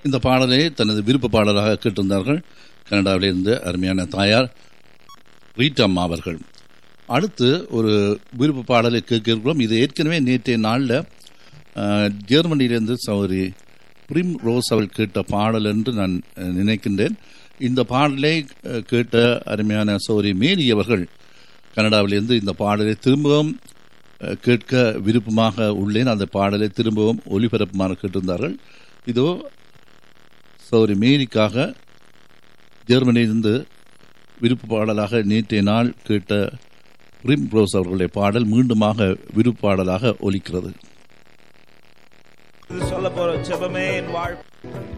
இந்த பாடலை தனது விருப்ப பாடலாக கேட்டிருந்தார்கள் கனடாவிலிருந்து அருமையான தாயார் ரீட்டம்மா அவர்கள் அடுத்து ஒரு விருப்ப பாடலை கேட்க இருக்கிறோம் இது ஏற்கனவே நேற்றைய நாளில் அஹ், ஜெர்மனியிலிருந்து சௌரி பிரிம் ரோஸ் அவள் கேட்ட பாடல் என்று நான் அஹ், நினைக்கின்றேன் இந்த பாடலை அஹ், கேட்ட அருமையான சௌரி மேரி அவர்கள் கனடாவிலிருந்து இந்த பாடலை திரும்பவும் அஹ், கேட்க விருப்பமாக உள்ளேன் அந்த பாடலை திரும்பவும் ஒலிபரப்புமாறு கேட்டிருந்தார்கள் இதோ சௌரி மேரிக்காக ஜெர்மனியிலிருந்து விருப்ப பாடலாக நேற்றைய நாள் கேட்ட பிரிம் ரோஸ் அவர்களுடைய பாடல் மீண்டுமாக விருப்ப பாடலாக ஒலிக்கிறது சொல்ல போற ஜெபமே என் வாழ்